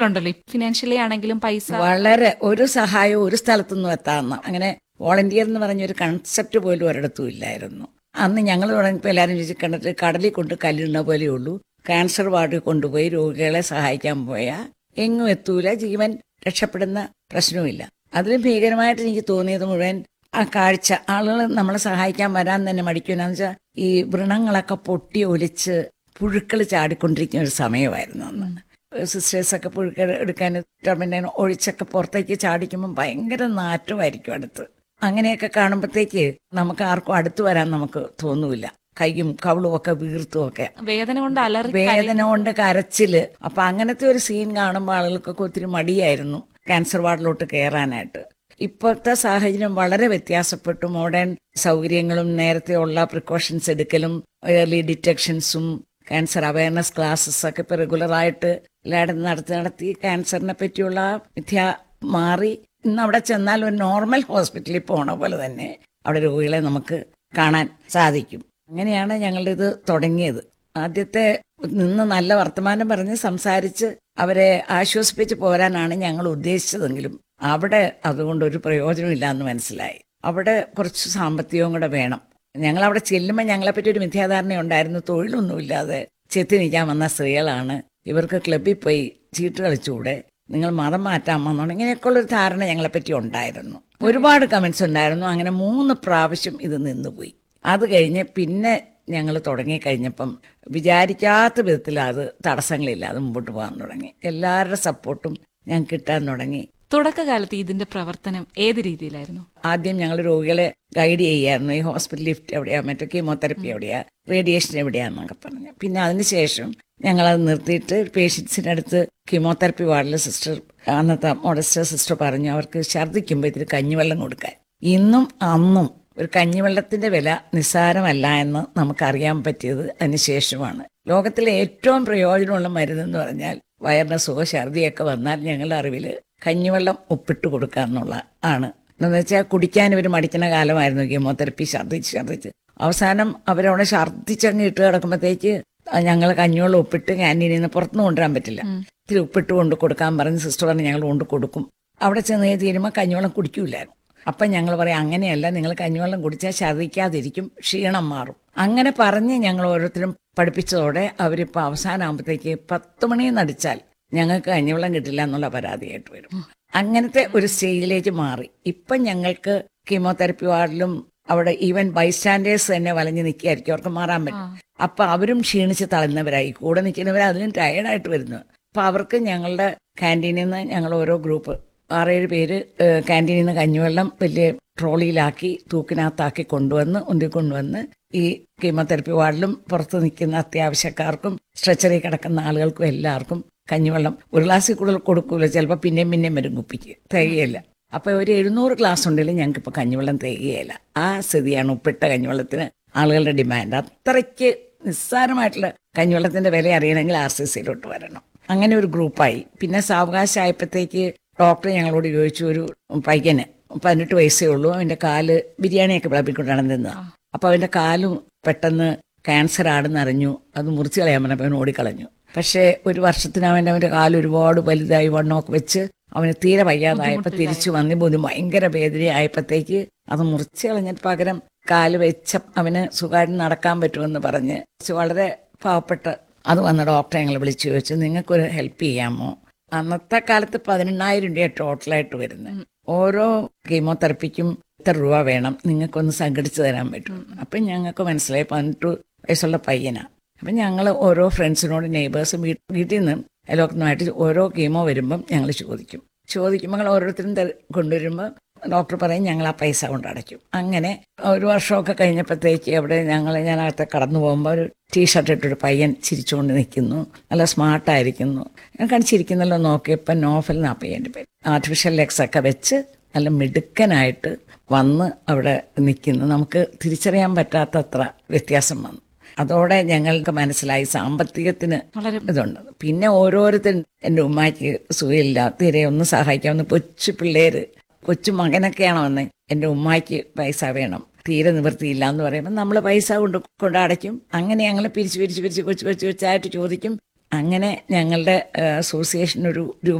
ഉണ്ടല്ലോ ഫിനാൻഷ്യലി ആണെങ്കിലും പൈസ വളരെ ഒരു സഹായവും ഒരു സ്ഥലത്തുനിന്നും എത്താമെന്ന് അങ്ങനെ വോളണ്ടിയർ എന്ന് പറഞ്ഞൊരു കൺസെപ്റ്റ് പോലും ഒരിടത്തും ഇല്ലായിരുന്നു അന്ന് ഞങ്ങൾ തുടങ്ങിയപ്പോൾ എല്ലാവരും ചോദിച്ചു കണ്ടിട്ട് കടലിൽ കൊണ്ട് കല്ലിടുന്ന പോലെയേ ഉള്ളൂ ക്യാൻസർ വാർഡിൽ കൊണ്ടുപോയി രോഗികളെ സഹായിക്കാൻ പോയാൽ എങ്ങും എത്തൂല ജീവൻ രക്ഷപ്പെടുന്ന പ്രശ്നവുമില്ല അതിലും ഭീകരമായിട്ട് എനിക്ക് തോന്നിയത് മുഴുവൻ ആ കാഴ്ച ആളുകൾ നമ്മളെ സഹായിക്കാൻ വരാൻ തന്നെ മടിക്കുമെന്നു വെച്ചാൽ ഈ വൃണങ്ങളൊക്കെ പൊട്ടി ഒലിച്ച് പുഴുക്കൾ ചാടിക്കൊണ്ടിരിക്കുന്ന ഒരു സമയമായിരുന്നു അന്ന് സിസ്റ്റേഴ്സൊക്കെ പുഴുക്കൾ എടുക്കാൻ പിന്നെ ഒഴിച്ചൊക്കെ പുറത്തേക്ക് ചാടിക്കുമ്പോൾ ഭയങ്കര നാറ്റമായിരിക്കും അടുത്ത് അങ്ങനെയൊക്കെ കാണുമ്പോഴത്തേക്ക് നമുക്ക് ആർക്കും അടുത്ത് വരാൻ നമുക്ക് തോന്നൂല കൈയും കവിളും ഒക്കെ വീർത്തും ഒക്കെ വേദന കൊണ്ട് അലറി വേദന കൊണ്ട് കരച്ചില് അപ്പൊ അങ്ങനത്തെ ഒരു സീൻ കാണുമ്പോൾ ആളുകൾക്കൊക്കെ ഒത്തിരി മടിയായിരുന്നു ക്യാൻസർ വാർഡിലോട്ട് കയറാനായിട്ട് ഇപ്പോഴത്തെ സാഹചര്യം വളരെ വ്യത്യാസപ്പെട്ടു മോഡേൺ സൗകര്യങ്ങളും നേരത്തെ ഉള്ള പ്രിക്കോഷൻസ് എടുക്കലും ഏർലി ഡിറ്റക്ഷൻസും ക്യാൻസർ അവയർനെസ് ക്ലാസ്സസ് ഒക്കെ ഇപ്പൊ റെഗുലറായിട്ട് എല്ലായിടത്തും നടത്തി നടത്തി ക്യാൻസറിനെ പറ്റിയുള്ള വിദ്യ മാറി ഇന്ന് അവിടെ ചെന്നാൽ ഒരു നോർമൽ ഹോസ്പിറ്റലിൽ പോണ പോലെ തന്നെ അവിടെ രോഗികളെ നമുക്ക് കാണാൻ സാധിക്കും അങ്ങനെയാണ് ഞങ്ങളുടെ ഇത് തുടങ്ങിയത് ആദ്യത്തെ നിന്ന് നല്ല വർത്തമാനം പറഞ്ഞ് സംസാരിച്ച് അവരെ ആശ്വസിപ്പിച്ച് പോരാനാണ് ഞങ്ങൾ ഉദ്ദേശിച്ചതെങ്കിലും അവിടെ അതുകൊണ്ട് ഒരു പ്രയോജനമില്ല എന്ന് മനസ്സിലായി അവിടെ കുറച്ച് സാമ്പത്തികവും കൂടെ വേണം ഞങ്ങൾ അവിടെ ചെല്ലുമ്പോൾ ഞങ്ങളെപ്പറ്റി ഒരു മിഥ്യാധാരണ ഉണ്ടായിരുന്നു തൊഴിലൊന്നുമില്ലാതെ ചെത്തി നിൽക്കാൻ വന്ന സ്ത്രീകളാണ് ഇവർക്ക് ക്ലബ്ബിൽ പോയി ചീട്ട് കളിച്ചുകൂടെ നിങ്ങൾ മതം മാറ്റാമെന്നാണ് ഇങ്ങനെയൊക്കെയുള്ളൊരു ധാരണ ഞങ്ങളെപ്പറ്റി ഉണ്ടായിരുന്നു ഒരുപാട് കമൻസ് ഉണ്ടായിരുന്നു അങ്ങനെ മൂന്ന് പ്രാവശ്യം ഇത് നിന്നുപോയി അത് കഴിഞ്ഞ് പിന്നെ ഞങ്ങൾ തുടങ്ങിക്കഴിഞ്ഞപ്പം വിചാരിക്കാത്ത വിധത്തിൽ അത് തടസ്സങ്ങളില്ലാതെ മുമ്പോട്ട് പോകാൻ തുടങ്ങി എല്ലാവരുടെ സപ്പോർട്ടും ഞങ്ങൾക്ക് കിട്ടാൻ തുടങ്ങി തുടക്കകാലത്ത് ഇതിന്റെ പ്രവർത്തനം ഏത് രീതിയിലായിരുന്നു ആദ്യം ഞങ്ങൾ രോഗികളെ ഗൈഡ് ചെയ്യായിരുന്നു ഈ ഹോസ്പിറ്റൽ ലിഫ്റ്റ് എവിടെയാ മറ്റേ കീമോതെറപ്പി എവിടെയാ റേഡിയേഷൻ എവിടെയാന്നൊക്കെ പറഞ്ഞു പിന്നെ അതിനുശേഷം ഞങ്ങളത് നിർത്തിയിട്ട് പേഷ്യൻസിൻ്റെ അടുത്ത് കീമോതെറപ്പി വാർഡിൽ സിസ്റ്റർ അന്നത്തെ മോഡസ്റ്റർ സിസ്റ്റർ പറഞ്ഞു അവർക്ക് ഛർദ്ദിക്കുമ്പോൾ ഇത്തിരി കഞ്ഞിവെള്ളം കൊടുക്കാൻ ഇന്നും അന്നും ഒരു കഞ്ഞിവെള്ളത്തിന്റെ വില നിസ്സാരമല്ല എന്ന് നമുക്കറിയാൻ പറ്റിയത് അതിനുശേഷമാണ് ലോകത്തിലെ ഏറ്റവും പ്രയോജനമുള്ള മരുന്നെന്ന് പറഞ്ഞാൽ വയറിന് സുഖ ഛർദിയൊക്കെ വന്നാൽ ഞങ്ങളുടെ അറിവിൽ കഞ്ഞിവെള്ളം ഉപ്പിട്ട് കൊടുക്കുക എന്നുള്ള ആണ് എന്ന് വെച്ചാൽ കുടിക്കാൻ ഇവർ മടിക്കുന്ന കാലമായിരുന്നു കീമോതെറപ്പി ഛർദ്ദിച്ച് ഛർദ്ദിച്ച് അവസാനം അവരവിടെ ഛർദ്ദിച്ചങ്ങ് ഇട്ട് കിടക്കുമ്പോഴത്തേക്ക് ഞങ്ങൾ കഞ്ഞിവെള്ളം ഉപ്പിട്ട് ക്യാൻറ്റീനിൽ നിന്ന് പുറത്തുനിന്ന് കൊണ്ടുവരാൻ പറ്റില്ല ഇത്തിരി ഉപ്പിട്ട് കൊണ്ട് കൊടുക്കാൻ പറഞ്ഞ് സിസ്റ്റർ പറഞ്ഞ് ഞങ്ങൾ കൊണ്ട് കൊടുക്കും അവിടെ ചെന്ന് തീരുമ്പോൾ കഞ്ഞിവെള്ളം കുടിക്കൂലായിരുന്നു അപ്പം ഞങ്ങൾ പറയും അങ്ങനെയല്ല നിങ്ങൾ കഞ്ഞിവെള്ളം കുടിച്ചാൽ ഛർദ്ദിക്കാതിരിക്കും ക്ഷീണം മാറും അങ്ങനെ പറഞ്ഞ് ഞങ്ങൾ ഓരോരുത്തരും പഠിപ്പിച്ചതോടെ അവരിപ്പോൾ അവസാനമാകുമ്പോഴത്തേക്ക് പത്ത് മണിന്ന് അടിച്ചാൽ ഞങ്ങൾക്ക് കഞ്ഞിവെള്ളം കിട്ടില്ല എന്നുള്ള പരാതിയായിട്ട് വരും അങ്ങനത്തെ ഒരു സ്റ്റേജിലേക്ക് മാറി ഇപ്പം ഞങ്ങൾക്ക് കീമോതെറപ്പി വാർഡിലും അവിടെ ഈവൻ ബൈസ്റ്റാൻഡേഴ്സ് തന്നെ വലഞ്ഞു നിൽക്കുകയായിരിക്കും അവർക്ക് മാറാൻ പറ്റും അപ്പൊ അവരും ക്ഷീണിച്ച് തളർന്നവരായി കൂടെ നിൽക്കുന്നവർ അതിലും ടയർഡായിട്ട് വരുന്നു അപ്പൊ അവർക്ക് ഞങ്ങളുടെ ക്യാൻറ്റീനിൽ നിന്ന് ഞങ്ങൾ ഓരോ ഗ്രൂപ്പ് ആറേഴ് പേര് ക്യാൻറ്റീനിൽ നിന്ന് കഞ്ഞിവെള്ളം വലിയ ട്രോളിയിലാക്കി തൂക്കിനകത്താക്കി കൊണ്ടുവന്ന് ഉന്തി കൊണ്ടുവന്ന് ഈ കീമോതെറപ്പി വാർഡിലും പുറത്ത് നിൽക്കുന്ന അത്യാവശ്യക്കാർക്കും സ്ട്രെച്ചറിൽ കിടക്കുന്ന ആളുകൾക്കും എല്ലാവർക്കും കഞ്ഞിവെള്ളം ഒരു ഗ്ലാസ്സിൽ കൂടുതൽ കൊടുക്കൂല ചിലപ്പോൾ പിന്നെയും പിന്നെയും വരും കുപ്പിക്ക് തികയില്ല അപ്പൊ ഒരു എഴുന്നൂറ് ഗ്ലാസ് ഉണ്ടെങ്കിലും ഞങ്ങൾക്ക് ഇപ്പൊ കഞ്ഞിവെള്ളം തികയില്ല ആ സ്ഥിതിയാണ് ഉപ്പിട്ട കഞ്ഞിവെള്ളത്തിന് ആളുകളുടെ ഡിമാൻഡ് അത്രയ്ക്ക് നിസ്സാരമായിട്ടുള്ള കഞ്ഞിവെള്ളത്തിന്റെ വില അറിയണമെങ്കിൽ ആർ സി സിയിലോട്ട് വരണം അങ്ങനെ ഒരു ഗ്രൂപ്പായി പിന്നെ സാവകാശമായപ്പോഴത്തേക്ക് ഡോക്ടർ ഞങ്ങളോട് ചോദിച്ചു ഒരു പയ്യന് പതിനെട്ട് വയസ്സേ ഉള്ളൂ അവന്റെ കാല് ബിരിയാണിയൊക്കെ വിളമ്പിക്കൊണ്ടാണ് നിന്നത് അപ്പൊ അവന്റെ കാലും പെട്ടെന്ന് ക്യാൻസർ ആണെന്ന് അറിഞ്ഞു അത് മുറിച്ച് കളയാൻ പറഞ്ഞപ്പോൾ അവൻ ഓടിക്കളഞ്ഞു പക്ഷേ ഒരു വർഷത്തിനവൻ അവന്റെ കാല് ഒരുപാട് വലുതായി വണ്ണമൊക്കെ വെച്ച് അവന് തീരെ വയ്യാതായപ്പോ തിരിച്ചു വന്ന് ബുദ്ധി ഭയങ്കര വേദനയായപ്പോഴത്തേക്ക് അത് മുറിച്ച് കളഞ്ഞിട്ട് പകരം കാല് വെച്ച അവന് സുഖമായിട്ട് നടക്കാൻ പറ്റുമെന്ന് പറഞ്ഞ് വളരെ പാവപ്പെട്ട അത് വന്ന ഡോക്ടറെ ഞങ്ങൾ വിളിച്ചു ചോദിച്ചു നിങ്ങൾക്കൊരു ഹെൽപ്പ് ചെയ്യാമോ അന്നത്തെ കാലത്ത് പതിനെണ്ണായിരം രൂപ ടോട്ടലായിട്ട് വരുന്നത് ഓരോ കീമോതെറപ്പിക്കും ഇത്ര രൂപ വേണം നിങ്ങൾക്കൊന്ന് സംഘടിച്ചു തരാൻ പറ്റും അപ്പം ഞങ്ങൾക്ക് മനസ്സിലായി പതിനെട്ട് വയസ്സുള്ള പയ്യനാ അപ്പം ഞങ്ങൾ ഓരോ ഫ്രണ്ട്സിനോട് നെയ്ബേഴ്സും വീട്ടിൽ നിന്ന് അയലോക്കത്തുമായിട്ട് ഓരോ കീമോ വരുമ്പം ഞങ്ങൾ ചോദിക്കും ചോദിക്കുമ്പോൾ ഞങ്ങൾ ഓരോരുത്തരും കൊണ്ടുവരുമ്പോൾ ഡോക്ടർ പറയും ഞങ്ങൾ ആ പൈസ കൊണ്ട് അടയ്ക്കും അങ്ങനെ ഒരു വർഷമൊക്കെ കഴിഞ്ഞപ്പോഴത്തേക്ക് അവിടെ ഞങ്ങൾ ഞാനകത്ത് കടന്നു പോകുമ്പോൾ ഒരു ടീഷർട്ട് ഇട്ടൊരു പയ്യൻ ചിരിച്ചുകൊണ്ട് നിൽക്കുന്നു നല്ല സ്മാർട്ടായിരിക്കുന്നു ഞാൻ കണിച്ചിരിക്കുന്നല്ലോ നോക്കിയപ്പോൾ നോഫൽ എന്നാ പയ്യൻ്റെ പേര് ആർട്ടിഫിഷ്യൽ ലെഗ്സ് ഒക്കെ വെച്ച് നല്ല മിടുക്കനായിട്ട് വന്ന് അവിടെ നിൽക്കുന്നു നമുക്ക് തിരിച്ചറിയാൻ പറ്റാത്തത്ര വ്യത്യാസം വന്നു അതോടെ ഞങ്ങൾക്ക് മനസ്സിലായി സാമ്പത്തികത്തിന് വളരെ ഇതുണ്ട് പിന്നെ ഓരോരുത്തരും എൻ്റെ ഉമ്മാക്ക് സുഖമില്ല തീരെ ഒന്ന് സഹായിക്കാവുന്ന കൊച്ചു പിള്ളേര് കൊച്ചു മകനൊക്കെയാണോ വന്ന് എൻ്റെ ഉമ്മാക്ക് പൈസ വേണം തീരെ നിവൃത്തിയില്ല എന്ന് പറയുമ്പോൾ നമ്മൾ പൈസ കൊണ്ട് കൊണ്ട് അടയ്ക്കും അങ്ങനെ ഞങ്ങൾ പിരിച്ച് പിരിച്ച് പിരിച്ച് കൊച്ചു കൊച്ചു കൊച്ചായിട്ട് ചോദിക്കും അങ്ങനെ ഞങ്ങളുടെ അസോസിയേഷൻ ഒരു രൂപ